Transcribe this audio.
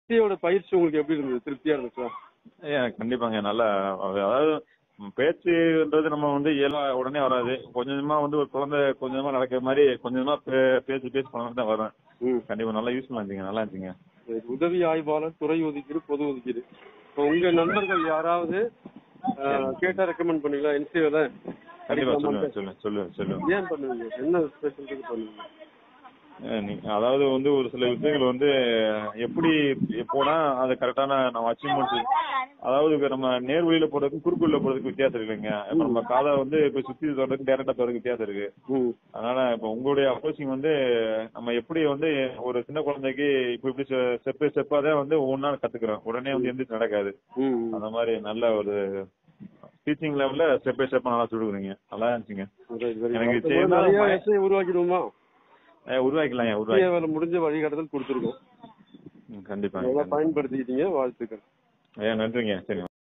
எஸ்சியோட பயிற்சி உங்களுக்கு எப்படி இருந்தது திருப்தியா இருந்துச்சா ஐயா கண்டிப்பாங்க நல்லா அதாவது ம், பேச்சுன்றது நம்ம வந்து இயல்பா உடனே வராது கொஞ்சம் கொஞ்சமா வந்து ஒரு குழந்தை கொஞ்சம் கொஞ்சமா நடக்கிற மாதிரி கொஞ்சம் கொஞ்சமா பே- பேசி பேசி பண்ண தான் வரும் ம் கண்டிப்பா நல்லா யூஸ்ஃபுல்லா இருந்துங்க நல்லா இருந்துச்சுங்க சரி. உதவி ஆய்வாளர் துறை ஒதுக்கீடு பொது ஒதுக்கீடு இப்போ உங்க நண்பர்கள் யாராவது அஹ், கேட்டா ரெக்கமெண்ட் பண்ணுவீங்களா என்சிஓ தான் கண்டிப்பா சொல்லுவேன் சொல்லுவேன் சொல்லுவேன் சொல்லுவேன் ஏன் பண்ணுவீங்க என்ன ஸ்பெஷல் பண்ணுவீங்க அஹ் நீ- அதாவது வந்து ஒரு சில விஷயங்கள் வந்து எப்படி போனா அது கரெக்டான நம்ம அச்சீவ்மெண்ட் அதாவது இப்ப நம்ம நேர் வழியில போறதுக்கும் குறுக்கு வழியில போறதுக்கு வித்தியாசம் இருக்குங்க இப்ப நம்ம காதை வந்து இப்ப சுத்தி தொடறதுக்கு டேரக்டா போறதுக்கு வித்தியாசம் இருக்கு ம் அதனால இப்ப உங்களுடைய அப்ரோச்சிங் வந்து நம்ம எப்படி வந்து ஒரு சின்ன குழந்தைக்கு இப்ப இப்படி ஸ்டெப் பை ஸ்டெப்பா தான் வந்து ஒவ்வொன்றா கத்துக்கிறோம் உடனே வந்து எந்திரிச்சு நடக்காது ம் அந்த மாதிரி நல்ல ஒரு டீச்சிங் லெவல்ல ஸ்டெப் பை ஸ்டெப்பா நல்லா சொல்லிடுறீங்க நல்லா இருந்துச்சுங்க Right, very எனக்கு good. செய்யணும் நிறைய பய- essay உருவாக்கிடுவோமா அஹ் உருவாக்கலாம் ஏன் உருவாக்கி வேலை முடிஞ்ச வழிகாட்டுதல் கொடுத்துருக்கோம் ம், கண்டிப்பா நல்லா பயன்படுத்திக்கிட்டீங்க வாழ்த்துக்கள் ஐயா நன்றிங்க சரி